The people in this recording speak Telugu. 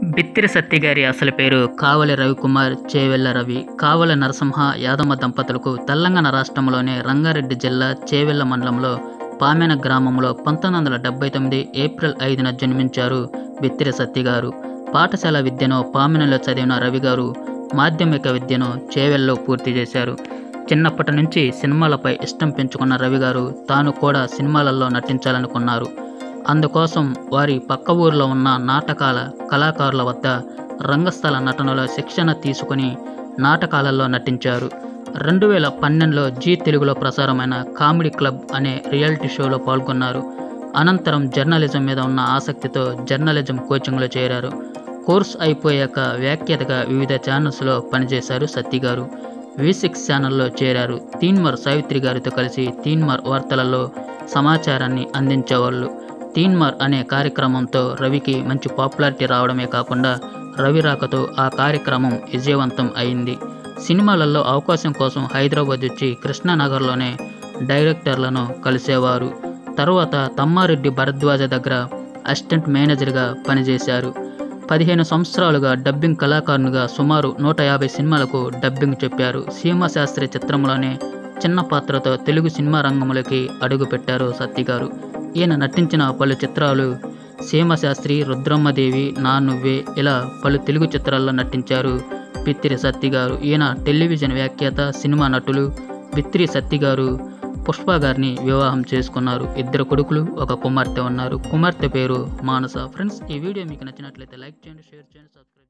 బిత్తిరి సత్తి గారి అసలు పేరు కావలి రవికుమార్ చేవెళ్ల రవి కావలి నరసింహ యాదమ్మ దంపతులకు తెలంగాణ రాష్ట్రంలోని రంగారెడ్డి జిల్లా చేవెళ్ల మండలంలో పామెన గ్రామంలో పంతొమ్మిది వందల డెబ్బై తొమ్మిది ఏప్రిల్ ఐదున జన్మించారు బిత్తిరి సత్తి గారు పాఠశాల విద్యను పామెనలో చదివిన రవి గారు మాధ్యమిక విద్యను చేవెల్లో పూర్తి చేశారు చిన్నప్పటి నుంచి సినిమాలపై ఇష్టం పెంచుకున్న రవి గారు తాను కూడా సినిమాలలో నటించాలనుకున్నారు అందుకోసం వారి పక్క ఊరిలో ఉన్న నాటకాల కళాకారుల వద్ద రంగస్థల నటనలో శిక్షణ తీసుకుని నాటకాలలో నటించారు రెండు వేల పన్నెండులో జీ తెలుగులో ప్రసారమైన కామెడీ క్లబ్ అనే రియాలిటీ షోలో పాల్గొన్నారు అనంతరం జర్నలిజం మీద ఉన్న ఆసక్తితో జర్నలిజం కోచింగ్లో చేరారు కోర్స్ అయిపోయాక వ్యాఖ్యాతగా వివిధ ఛానల్స్లో పనిచేశారు సత్తి గారు వి సిక్స్ ఛానల్లో చేరారు తీన్మార్ సావిత్రి గారితో కలిసి తీన్మార్ వార్తలలో సమాచారాన్ని అందించేవాళ్ళు తీన్మార్ అనే కార్యక్రమంతో రవికి మంచి పాపులారిటీ రావడమే కాకుండా రవి రాకతో ఆ కార్యక్రమం విజయవంతం అయింది సినిమాలలో అవకాశం కోసం హైదరాబాద్ వచ్చి కృష్ణానగర్లోనే డైరెక్టర్లను కలిసేవారు తరువాత తమ్మారెడ్డి భరద్వాజ దగ్గర అసిస్టెంట్ మేనేజర్గా పనిచేశారు పదిహేను సంవత్సరాలుగా డబ్బింగ్ కళాకారునిగా సుమారు నూట యాభై సినిమాలకు డబ్బింగ్ చెప్పారు సీమశాస్త్రి చిత్రంలోనే చిన్న పాత్రతో తెలుగు సినిమా రంగంలోకి అడుగుపెట్టారు సత్తి గారు ఈయన నటించిన పలు చిత్రాలు సీమశాస్త్రి రుద్రమ్మదేవి నా నువ్వే ఇలా పలు తెలుగు చిత్రాల్లో నటించారు బిత్తిరి సత్తి గారు ఈయన టెలివిజన్ వ్యాఖ్యాత సినిమా నటులు బిత్తిరి సత్తి గారు పుష్ప గారిని వివాహం చేసుకున్నారు ఇద్దరు కొడుకులు ఒక కుమార్తె ఉన్నారు కుమార్తె పేరు మానస ఫ్రెండ్స్ ఈ వీడియో మీకు నచ్చినట్లయితే లైక్ చేయండి షేర్ చేయండి సబ్స్క్రైబ్